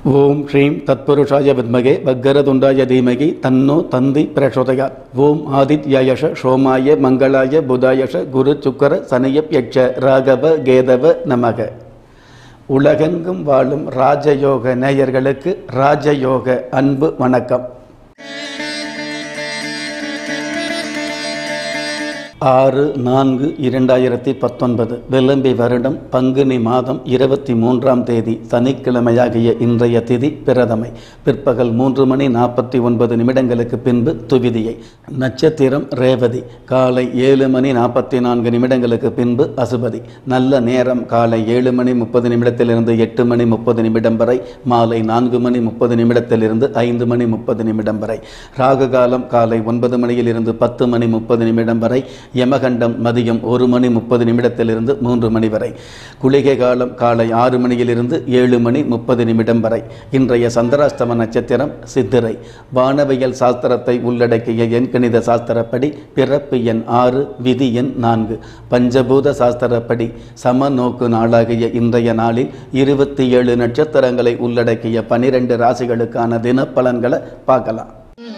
ஓம் ஸ்ரீம் தத்புருஷாய வித்மகே வக்கரதுண்டாய தீமகி தன்னோ தந்தி பிரசோதயாத் ஓம் ஆதித்யாயஷ சோமாய மங்களாய புதாயஷ குரு சுக்கர சனியப் யட்ச ராகவ கேதவ நமக உலகெங்கும் வாழும் ராஜயோக நேயர்களுக்கு ராஜயோக அன்பு வணக்கம் ஆறு நான்கு இரண்டாயிரத்தி பத்தொன்பது விளம்பி வருடம் பங்குனி மாதம் இருபத்தி மூன்றாம் தேதி சனிக்கிழமையாகிய இன்றைய திதி பிரதமை பிற்பகல் மூன்று மணி நாற்பத்தி ஒன்பது நிமிடங்களுக்கு பின்பு துவிதியை நட்சத்திரம் ரேவதி காலை ஏழு மணி நாற்பத்தி நான்கு நிமிடங்களுக்கு பின்பு அசுபதி நல்ல நேரம் காலை ஏழு மணி முப்பது நிமிடத்திலிருந்து எட்டு மணி முப்பது நிமிடம் வரை மாலை நான்கு மணி முப்பது நிமிடத்திலிருந்து ஐந்து மணி முப்பது நிமிடம் வரை ராகு காலம் காலை ஒன்பது மணியிலிருந்து பத்து மணி முப்பது நிமிடம் வரை யமகண்டம் மதியம் ஒரு மணி முப்பது நிமிடத்திலிருந்து மூன்று மணி வரை குளிகை காலம் காலை ஆறு மணியிலிருந்து ஏழு மணி முப்பது நிமிடம் வரை இன்றைய சந்திராஷ்டம நட்சத்திரம் சித்திரை வானவியல் சாஸ்திரத்தை உள்ளடக்கிய எண்கணித சாஸ்திரப்படி பிறப்பு எண் ஆறு விதி எண் நான்கு பஞ்சபூத சாஸ்திரப்படி சம நோக்கு நாளாகிய இன்றைய நாளில் இருபத்தி ஏழு நட்சத்திரங்களை உள்ளடக்கிய பனிரெண்டு ராசிகளுக்கான தினப்பலன்களை பார்க்கலாம்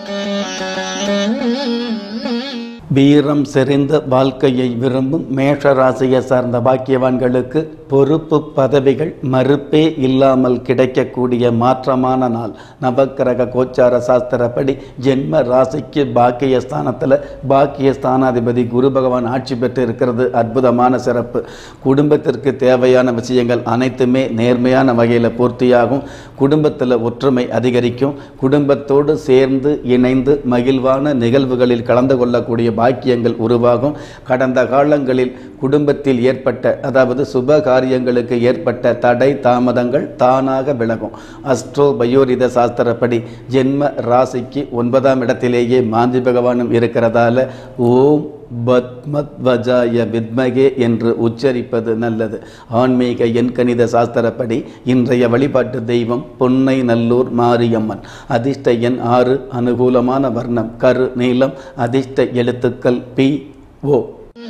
வீரம் செறிந்த வாழ்க்கையை விரும்பும் மேஷ ராசியை சார்ந்த பாக்கியவான்களுக்கு பொறுப்பு பதவிகள் மறுப்பே இல்லாமல் கிடைக்கக்கூடிய மாற்றமான நாள் நவக்கிரக கோச்சார சாஸ்திரப்படி ஜென்ம ராசிக்கு பாக்கிய ஸ்தானத்தில் பாக்கிய ஸ்தானாதிபதி குரு பகவான் ஆட்சி பெற்று இருக்கிறது அற்புதமான சிறப்பு குடும்பத்திற்கு தேவையான விஷயங்கள் அனைத்துமே நேர்மையான வகையில் பூர்த்தியாகும் குடும்பத்தில் ஒற்றுமை அதிகரிக்கும் குடும்பத்தோடு சேர்ந்து இணைந்து மகிழ்வான நிகழ்வுகளில் கலந்து கொள்ளக்கூடிய பாக்கியங்கள் உருவாகும் கடந்த காலங்களில் குடும்பத்தில் ஏற்பட்ட அதாவது சுப காரியங்களுக்கு ஏற்பட்ட தடை தாமதங்கள் தானாக விலகும் அஸ்ட்ரோ பயோரித சாஸ்திரப்படி ஜென்ம ராசிக்கு ஒன்பதாம் இடத்திலேயே மாந்தி பகவானும் இருக்கிறதால ஓம் பத்மத்வஜாய வித்மகே என்று உச்சரிப்பது நல்லது ஆன்மீக எண்கணித சாஸ்திரப்படி இன்றைய வழிபாட்டு தெய்வம் பொன்னை நல்லூர் மாரியம்மன் அதிர்ஷ்ட எண் ஆறு அனுகூலமான வர்ணம் கரு நீளம் அதிர்ஷ்ட எழுத்துக்கள் பி ஓ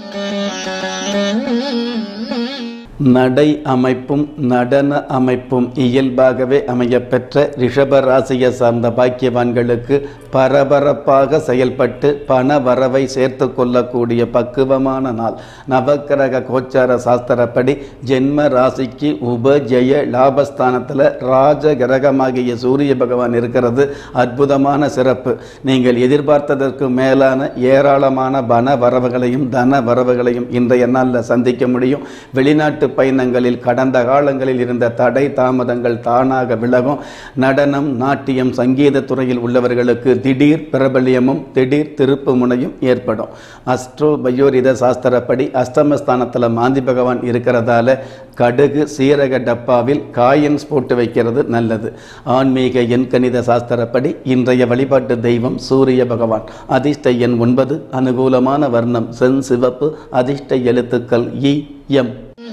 நடை அமைப்பும் நடன அமைப்பும் இயல்பாகவே அமையப்பெற்ற ரிஷப ராசியை சார்ந்த பாக்கியவான்களுக்கு பரபரப்பாக செயல்பட்டு பண வரவை சேர்த்து கொள்ளக்கூடிய பக்குவமான நாள் நவக்கிரக கோச்சார சாஸ்திரப்படி ஜென்ம ராசிக்கு உபஜெய லாபஸ்தானத்தில் ராஜ கிரகமாகிய சூரிய பகவான் இருக்கிறது அற்புதமான சிறப்பு நீங்கள் எதிர்பார்த்ததற்கு மேலான ஏராளமான பண வரவுகளையும் தன வரவுகளையும் இன்றைய நாளில் சந்திக்க முடியும் வெளிநாட்டு பயணங்களில் கடந்த காலங்களில் இருந்த தடை தாமதங்கள் தானாக விலகும் நடனம் நாட்டியம் சங்கீத துறையில் உள்ளவர்களுக்கு திடீர் பிரபல்யமும் திடீர் திருப்பு முனையும் ஏற்படும் அஸ்ட்ரோ பயோரித சாஸ்திரப்படி அஷ்டமஸ்தானத்தில் மாந்தி பகவான் இருக்கிறதால கடுகு சீரக டப்பாவில் காயின்ஸ் போட்டு வைக்கிறது நல்லது ஆன்மீக எண்கணித சாஸ்திரப்படி இன்றைய வழிபாட்டு தெய்வம் சூரிய பகவான் அதிர்ஷ்ட எண் ஒன்பது அனுகூலமான வர்ணம் சென் சிவப்பு அதிர்ஷ்ட எழுத்துக்கள் இ எம்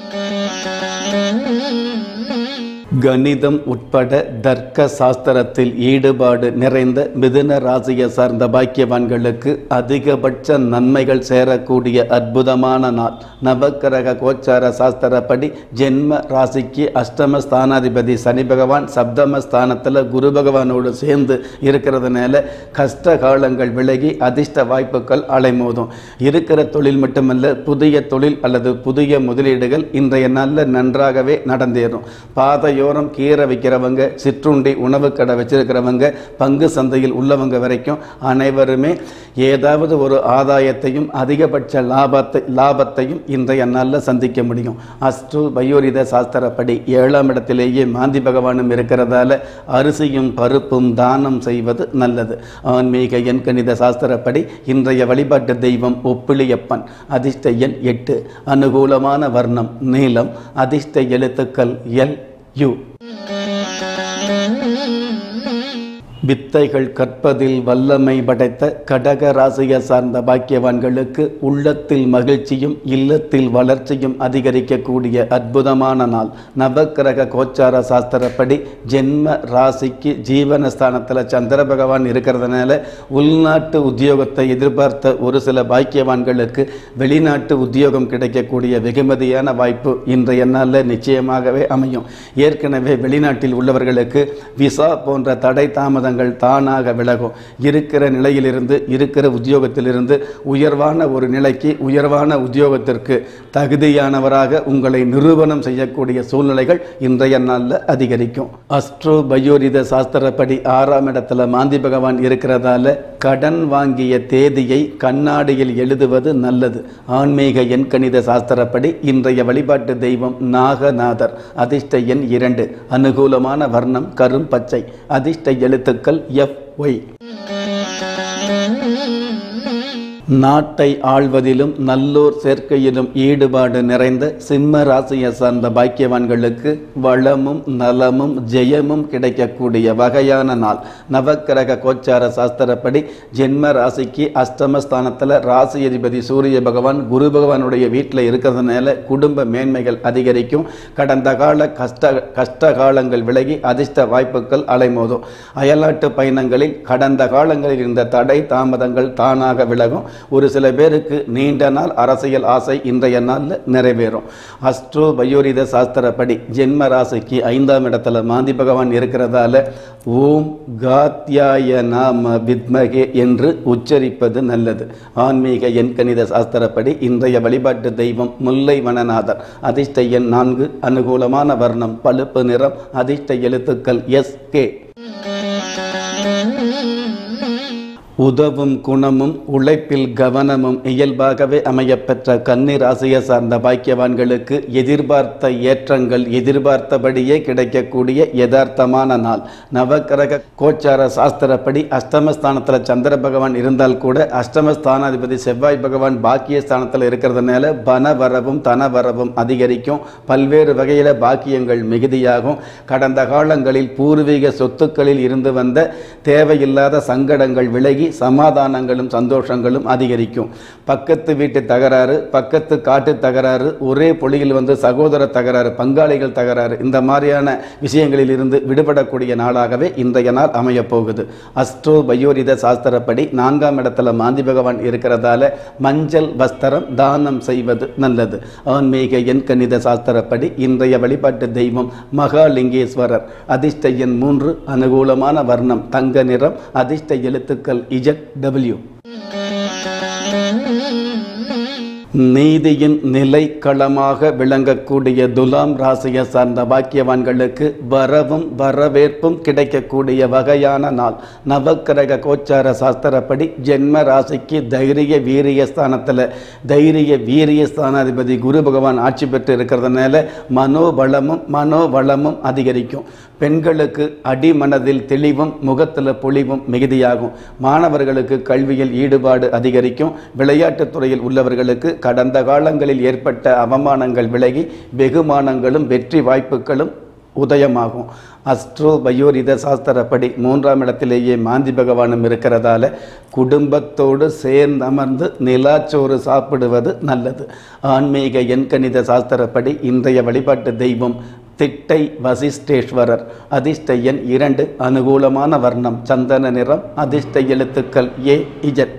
கணிதம் உட்பட தர்க்க சாஸ்திரத்தில் ஈடுபாடு நிறைந்த மிதுன ராசியை சார்ந்த பாக்கியவான்களுக்கு அதிகபட்ச நன்மைகள் சேரக்கூடிய அற்புதமான நாள் நவக்கிரக கோச்சார சாஸ்திரப்படி ஜென்ம ராசிக்கு அஷ்டம ஸ்தானாதிபதி சனி பகவான் சப்தம ஸ்தானத்தில் குரு பகவானோடு சேர்ந்து இருக்கிறதுனால கஷ்ட காலங்கள் விலகி அதிர்ஷ்ட வாய்ப்புகள் அலைமோதும் இருக்கிற தொழில் மட்டுமல்ல புதிய தொழில் அல்லது புதிய முதலீடுகள் இன்றைய நாளில் நன்றாகவே நடந்தேறும் பாதையோரம் கீரை விற்கிறவங்க சிற்றுண்டி உணவு கடை வச்சிருக்கிறவங்க பங்கு சந்தையில் உள்ளவங்க வரைக்கும் அனைவருமே ஏதாவது ஒரு ஆதாயத்தையும் அதிகபட்ச லாபத்தை லாபத்தையும் இன்றைய நாளில் சந்திக்க முடியும் அஸ்ட்ரோ பயோரித சாஸ்திரப்படி ஏழாம் இடத்திலேயே மாந்தி பகவானும் இருக்கிறதால அரிசியும் பருப்பும் தானம் செய்வது நல்லது ஆன்மீக எண்கணித சாஸ்திரப்படி இன்றைய வழிபாட்டு தெய்வம் ஒப்பிலியப்பன் அதிர்ஷ்ட எண் எட்டு அனுகூலமான வர்ணம் நீளம் அதிர்ஷ்ட எழுத்துக்கள் எல் யு வித்தைகள் கற்பதில் வல்லமை படைத்த கடக ராசியை சார்ந்த பாக்கியவான்களுக்கு உள்ளத்தில் மகிழ்ச்சியும் இல்லத்தில் வளர்ச்சியும் அதிகரிக்கக்கூடிய அற்புதமான நாள் நவக்கிரக கோச்சார சாஸ்திரப்படி ஜென்ம ராசிக்கு ஜீவனஸ்தானத்தில் சந்திர பகவான் இருக்கிறதுனால உள்நாட்டு உத்தியோகத்தை எதிர்பார்த்த ஒரு சில பாக்கியவான்களுக்கு வெளிநாட்டு உத்தியோகம் கிடைக்கக்கூடிய வெகுமதியான வாய்ப்பு இன்றைய நாளில் நிச்சயமாகவே அமையும் ஏற்கனவே வெளிநாட்டில் உள்ளவர்களுக்கு விசா போன்ற தடை தாமதங்கள் தானாக விலகும் இருக்கிற நிலையிலிருந்து இருக்கிற உத்தியோகத்திலிருந்து உயர்வான ஒரு நிலைக்கு உயர்வான உத்தியோகத்திற்கு தகுதியானவராக உங்களை நிரூபணம் செய்யக்கூடிய சூழ்நிலைகள் இன்றைய நாளில் அதிகரிக்கும் அஸ்ட்ரோ பயோரித சாஸ்திரப்படி ஆறாம் இடத்துல மாந்தி பகவான் இருக்கிறதால கடன் வாங்கிய தேதியை கண்ணாடியில் எழுதுவது நல்லது ஆன்மீக எண் கணித சாஸ்திரப்படி இன்றைய வழிபாட்டு தெய்வம் நாகநாதர் அதிர்ஷ்ட எண் இரண்டு அனுகூலமான வர்ணம் கரும் பச்சை அதிர்ஷ்ட எழுத்துக்கள் எஃப் ஒய் நாட்டை ஆள்வதிலும் நல்லோர் சேர்க்கையிலும் ஈடுபாடு நிறைந்த சிம்ம ராசியை சார்ந்த பாக்கியவான்களுக்கு வளமும் நலமும் ஜெயமும் கிடைக்கக்கூடிய வகையான நாள் நவக்கிரக கோச்சார சாஸ்திரப்படி ஜென்ம ராசிக்கு அஷ்டமஸ்தானத்தில் ராசி அதிபதி சூரிய பகவான் குரு பகவானுடைய வீட்டில் இருக்கிறதுனால குடும்ப மேன்மைகள் அதிகரிக்கும் கடந்த கால கஷ்ட கஷ்ட காலங்கள் விலகி அதிர்ஷ்ட வாய்ப்புகள் அலைமோதும் அயல்நாட்டு பயணங்களில் கடந்த காலங்களில் இருந்த தடை தாமதங்கள் தானாக விலகும் ஒரு சில பேருக்கு நீண்ட நாள் அரசியல் ஆசை இன்றைய நாளில் நிறைவேறும் அஸ்ட்ரோ பயோரித சாஸ்திரப்படி ஜென்ம ராசிக்கு ஐந்தாம் இடத்துல மாந்தி பகவான் இருக்கிறதால ஓம் காத்யாய நாம வித்மகே என்று உச்சரிப்பது நல்லது ஆன்மீக எண்கணித சாஸ்திரப்படி இன்றைய வழிபாட்டு தெய்வம் முல்லை வனநாதர் அதிர்ஷ்ட எண் நான்கு அனுகூலமான வர்ணம் பழுப்பு நிறம் அதிர்ஷ்ட எழுத்துக்கள் எஸ் கே உதவும் குணமும் உழைப்பில் கவனமும் இயல்பாகவே அமையப்பெற்ற கன்னி ராசியை சார்ந்த பாக்கியவான்களுக்கு எதிர்பார்த்த ஏற்றங்கள் எதிர்பார்த்தபடியே கிடைக்கக்கூடிய யதார்த்தமான நாள் நவக்கிரக கோச்சார சாஸ்திரப்படி அஷ்டமஸ்தானத்தில் சந்திர பகவான் இருந்தால் கூட அஷ்டமஸ்தானாதிபதி செவ்வாய் பகவான் பாக்கிய ஸ்தானத்தில் இருக்கிறதுனால பண வரவும் தன வரவும் அதிகரிக்கும் பல்வேறு வகையில் பாக்கியங்கள் மிகுதியாகும் கடந்த காலங்களில் பூர்வீக சொத்துக்களில் இருந்து வந்த தேவையில்லாத சங்கடங்கள் விலகி சமாதானங்களும் சந்தோஷங்களும் அதிகரிக்கும் பக்கத்து வீட்டு தகராறு பக்கத்து காட்டு தகராறு ஒரே பொலியில் வந்து சகோதர தகராறு பங்காளிகள் தகராறு இந்த மாதிரியான விஷயங்களில் இருந்து விடுபடக்கூடிய நாளாகவே இன்றைய நாள் அமையப் போகுது அஸ்ட்ரோ பயோரித சாஸ்திரப்படி நான்காம் இடத்துல மாந்தி பகவான் இருக்கிறதால மஞ்சள் வஸ்திரம் தானம் செய்வது நல்லது ஆன்மீக எண் கணித சாஸ்திரப்படி இன்றைய வழிபாட்டு தெய்வம் மகாலிங்கேஸ்வரர் அதிர்ஷ்ட எண் மூன்று அனுகூலமான வர்ணம் தங்க நிறம் அதிர்ஷ்ட எழுத்துக்கள் இஜட் டபிள்யூ நீதியின் நிலைக்களமாக விளங்கக்கூடிய துலாம் ராசியை சார்ந்த பாக்கியவான்களுக்கு வரவும் வரவேற்பும் கிடைக்கக்கூடிய வகையான நாள் நவக்கிரக கோச்சார சாஸ்திரப்படி ஜென்ம ராசிக்கு தைரிய வீரிய ஸ்தானத்தில் தைரிய வீரிய ஸ்தானாதிபதி குரு பகவான் ஆட்சி பெற்று இருக்கிறதுனால மனோபலமும் மனோவளமும் அதிகரிக்கும் பெண்களுக்கு அடிமனதில் தெளிவும் முகத்தில் பொலிவும் மிகுதியாகும் மாணவர்களுக்கு கல்வியில் ஈடுபாடு அதிகரிக்கும் விளையாட்டுத் துறையில் உள்ளவர்களுக்கு கடந்த காலங்களில் ஏற்பட்ட அவமானங்கள் விலகி வெகுமானங்களும் வெற்றி வாய்ப்புகளும் உதயமாகும் அஸ்ட்ரோ பயோரித சாஸ்திரப்படி மூன்றாம் இடத்திலேயே மாந்தி பகவானும் இருக்கிறதால குடும்பத்தோடு சேர்ந்தமர்ந்து நிலாச்சோறு சாப்பிடுவது நல்லது ஆன்மீக எண்கணித சாஸ்திரப்படி இன்றைய வழிபாட்டு தெய்வம் திட்டை வசிஷ்டேஸ்வரர் அதிர்ஷ்ட எண் இரண்டு அனுகூலமான வர்ணம் சந்தன நிறம் அதிர்ஷ்ட எழுத்துக்கள் ஏ இஜட்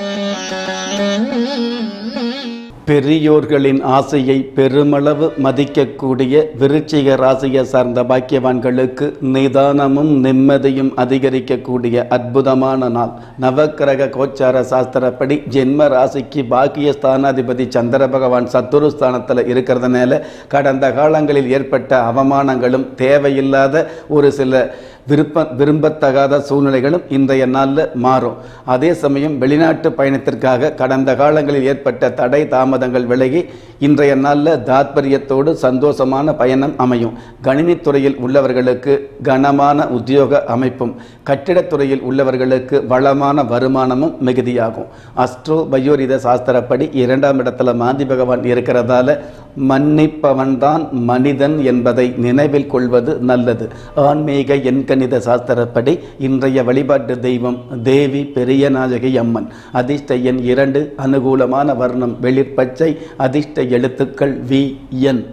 பெரியோர்களின் ஆசையை பெருமளவு மதிக்கக்கூடிய விருச்சிக ராசியை சார்ந்த பாக்கியவான்களுக்கு நிதானமும் நிம்மதியும் அதிகரிக்கக்கூடிய அற்புதமான நாள் நவக்கிரக கோச்சார சாஸ்திரப்படி ஜென்ம ராசிக்கு பாக்கிய ஸ்தானாதிபதி சந்திர பகவான் சத்துரு ஸ்தானத்தில் இருக்கிறதுனால கடந்த காலங்களில் ஏற்பட்ட அவமானங்களும் தேவையில்லாத ஒரு சில விருப்ப விரும்பத்தகாத சூழ்நிலைகளும் இன்றைய நாளில் மாறும் அதே சமயம் வெளிநாட்டு பயணத்திற்காக கடந்த காலங்களில் ஏற்பட்ட தடை தாமதங்கள் விலகி இன்றைய நாளில் தாத்பரியத்தோடு சந்தோஷமான பயணம் அமையும் கணினித்துறையில் உள்ளவர்களுக்கு கனமான உத்தியோக அமைப்பும் கட்டிடத்துறையில் உள்ளவர்களுக்கு வளமான வருமானமும் மிகுதியாகும் அஸ்ட்ரோ பயோரித சாஸ்திரப்படி இரண்டாம் இடத்துல மாந்தி பகவான் இருக்கிறதால மன்னிப்பவன்தான் மனிதன் என்பதை நினைவில் கொள்வது நல்லது ஆன்மீக எண்கணித சாஸ்திரப்படி இன்றைய வழிபாட்டு தெய்வம் தேவி பெரியநாயகி அம்மன் அதிர்ஷ்ட எண் இரண்டு அனுகூலமான வர்ணம் வெளிர்பச்சை அதிர்ஷ்ட எழுத்துக்கள் வி என்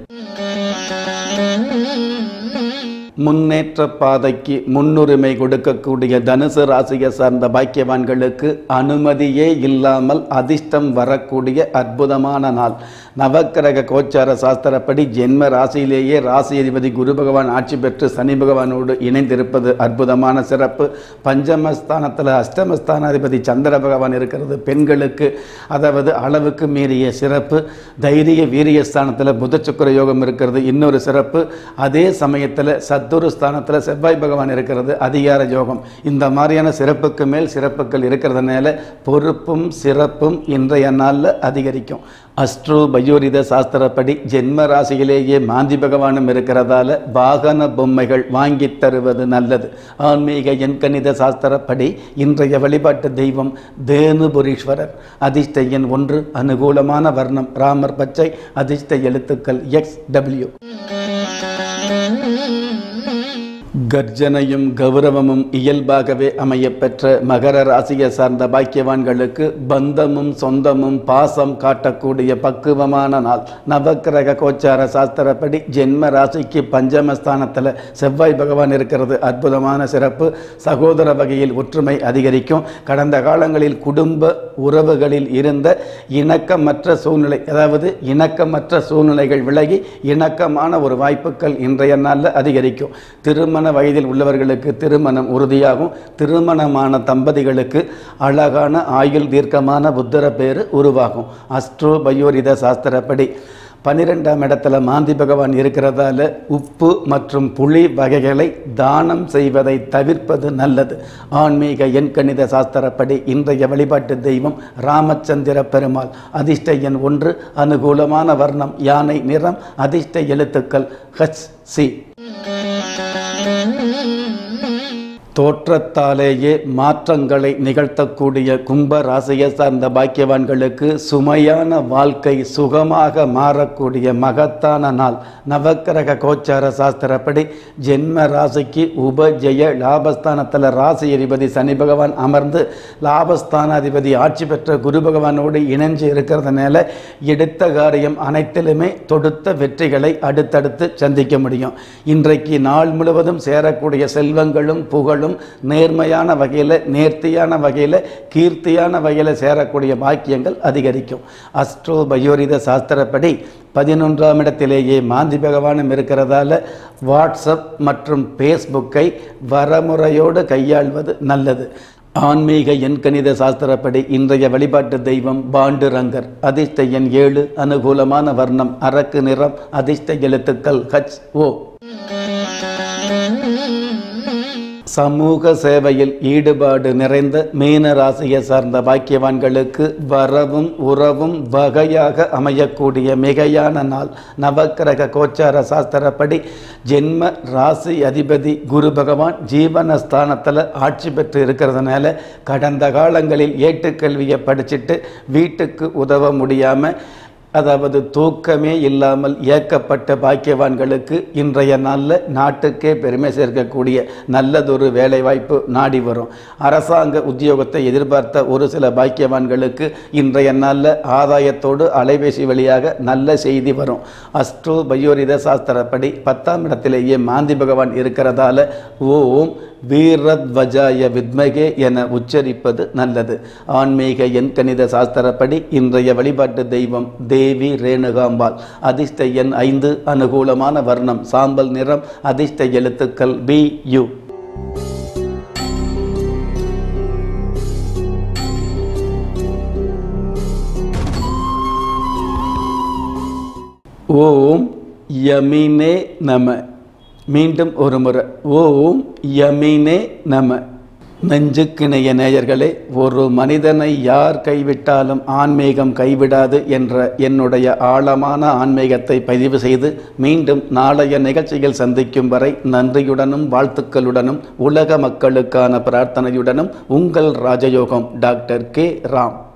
முன்னேற்ற பாதைக்கு முன்னுரிமை கொடுக்கக்கூடிய தனுசு ராசியை சார்ந்த பாக்கியவான்களுக்கு அனுமதியே இல்லாமல் அதிர்ஷ்டம் வரக்கூடிய அற்புதமான நாள் நவக்கிரக கோச்சார சாஸ்திரப்படி ஜென்ம ராசியிலேயே ராசி அதிபதி குரு பகவான் ஆட்சி பெற்று சனி பகவானோடு இணைந்திருப்பது அற்புதமான சிறப்பு பஞ்சமஸ்தானத்தில் அஷ்டமஸ்தானாதிபதி சந்திர பகவான் இருக்கிறது பெண்களுக்கு அதாவது அளவுக்கு மீறிய சிறப்பு தைரிய வீரியஸ்தானத்தில் புதச்சுக்கர யோகம் இருக்கிறது இன்னொரு சிறப்பு அதே சமயத்தில் சத்துரு ஸ்தானத்தில் செவ்வாய் பகவான் இருக்கிறது அதிகார யோகம் இந்த மாதிரியான சிறப்புக்கு மேல் சிறப்புகள் இருக்கிறதுனால பொறுப்பும் சிறப்பும் இன்றைய நாளில் அதிகரிக்கும் அஸ்ட்ரோ பயோரித சாஸ்திரப்படி ஜென்ம ராசியிலேயே மாந்தி பகவானும் இருக்கிறதால வாகன பொம்மைகள் வாங்கித் தருவது நல்லது ஆன்மீக எண்கணித சாஸ்திரப்படி இன்றைய வழிபாட்டு தெய்வம் தேனுபுரீஸ்வரர் அதிர்ஷ்ட எண் ஒன்று அனுகூலமான வர்ணம் ராமர் பச்சை அதிர்ஷ்ட எழுத்துக்கள் எக்ஸ் டபிள்யூ கர்ஜனையும் கௌரவமும் இயல்பாகவே அமையப்பெற்ற மகர ராசியை சார்ந்த பாக்கியவான்களுக்கு பந்தமும் சொந்தமும் பாசம் காட்டக்கூடிய பக்குவமான நாள் நவக்கிரக கோச்சார சாஸ்திரப்படி ஜென்ம ராசிக்கு பஞ்சமஸ்தானத்தில் செவ்வாய் பகவான் இருக்கிறது அற்புதமான சிறப்பு சகோதர வகையில் ஒற்றுமை அதிகரிக்கும் கடந்த காலங்களில் குடும்ப உறவுகளில் இருந்த இணக்கமற்ற சூழ்நிலை அதாவது இணக்கமற்ற சூழ்நிலைகள் விலகி இணக்கமான ஒரு வாய்ப்புகள் இன்றைய நாளில் அதிகரிக்கும் திருமண வயதில் உள்ளவர்களுக்கு திருமணம் உறுதியாகும் திருமணமான தம்பதிகளுக்கு அழகான ஆயுள் தீர்க்கமான புத்தர பேரு உருவாகும் அஸ்ட்ரோ பயோரித சாஸ்திரப்படி பன்னிரெண்டாம் இடத்துல மாந்தி பகவான் இருக்கிறதால உப்பு மற்றும் புளி வகைகளை தானம் செய்வதை தவிர்ப்பது நல்லது ஆன்மீக எண்கணித சாஸ்திரப்படி இன்றைய வழிபாட்டு தெய்வம் ராமச்சந்திர பெருமாள் அதிர்ஷ்ட எண் ஒன்று அனுகூலமான வர்ணம் யானை நிறம் அதிர்ஷ்ட எழுத்துக்கள் ஹச் சி தோற்றத்தாலேயே மாற்றங்களை நிகழ்த்தக்கூடிய கும்ப ராசியை சார்ந்த பாக்கியவான்களுக்கு சுமையான வாழ்க்கை சுகமாக மாறக்கூடிய மகத்தான நாள் நவக்கிரக கோச்சார சாஸ்திரப்படி ஜென்ம ராசிக்கு உபஜெய லாபஸ்தானத்தில் ராசி அதிபதி சனி பகவான் அமர்ந்து லாபஸ்தானாதிபதி ஆட்சி பெற்ற குரு பகவானோடு இணைஞ்சு இருக்கிறதுனால எடுத்த காரியம் அனைத்திலுமே தொடுத்த வெற்றிகளை அடுத்தடுத்து சந்திக்க முடியும் இன்றைக்கு நாள் முழுவதும் சேரக்கூடிய செல்வங்களும் புகழும் நேர்மையான வகையில் நேர்த்தியான வகையில் கீர்த்தியான வகையில் சேரக்கூடிய பாக்கியங்கள் அதிகரிக்கும் அஸ்ட்ரோ பயோரித சாஸ்திரப்படி பதினொன்றாம் இடத்திலேயே மாந்தி பகவானும் இருக்கிறதால வாட்ஸ்அப் மற்றும் ஃபேஸ்புக்கை வரமுறையோடு கையாள்வது நல்லது ஆன்மீக எண்கணித சாஸ்திரப்படி இன்றைய வழிபாட்டு தெய்வம் பாண்டுரங்கர் அதிர்ஷ்ட எண் ஏழு அனுகூலமான வர்ணம் அரக்கு நிறம் அதிர்ஷ்ட எழுத்துக்கள் ஹச் ஓ சமூக சேவையில் ஈடுபாடு நிறைந்த மீன ராசியை சார்ந்த பாக்கியவான்களுக்கு வரவும் உறவும் வகையாக அமையக்கூடிய மிகையான நாள் நவக்கிரக கோச்சார சாஸ்திரப்படி ஜென்ம ராசி அதிபதி குரு பகவான் ஜீவனஸ்தானத்தில் ஆட்சி பெற்று இருக்கிறதுனால கடந்த காலங்களில் ஏட்டுக்கல்வியை படிச்சுட்டு வீட்டுக்கு உதவ முடியாமல் அதாவது தூக்கமே இல்லாமல் இயக்கப்பட்ட பாக்கியவான்களுக்கு இன்றைய நாளில் நாட்டுக்கே பெருமை சேர்க்கக்கூடிய நல்லதொரு வேலைவாய்ப்பு நாடி வரும் அரசாங்க உத்தியோகத்தை எதிர்பார்த்த ஒரு சில பாக்கியவான்களுக்கு இன்றைய நாளில் ஆதாயத்தோடு அலைபேசி வழியாக நல்ல செய்தி வரும் அஸ்ட்ரோ பயோரித சாஸ்திரப்படி பத்தாம் இடத்திலேயே மாந்தி பகவான் இருக்கிறதால ஓம் வீரத்வஜாய வித்மகே என உச்சரிப்பது நல்லது ஆன்மீக எண் கணித சாஸ்திரப்படி இன்றைய வழிபாட்டு தெய்வம் தேவி ரேணுகாம்பாள் அதிர்ஷ்ட எண் ஐந்து அனுகூலமான வர்ணம் சாம்பல் நிறம் அதிர்ஷ்ட எழுத்துக்கள் பி யு ஓம் யமினே நம மீண்டும் ஒரு முறை ஓம் யமினே நம நெஞ்சுக்கிணைய நேயர்களே ஒரு மனிதனை யார் கைவிட்டாலும் ஆன்மீகம் கைவிடாது என்ற என்னுடைய ஆழமான ஆன்மீகத்தை பதிவு செய்து மீண்டும் நாளைய நிகழ்ச்சியில் சந்திக்கும் வரை நன்றியுடனும் வாழ்த்துக்களுடனும் உலக மக்களுக்கான பிரார்த்தனையுடனும் உங்கள் ராஜயோகம் டாக்டர் கே ராம்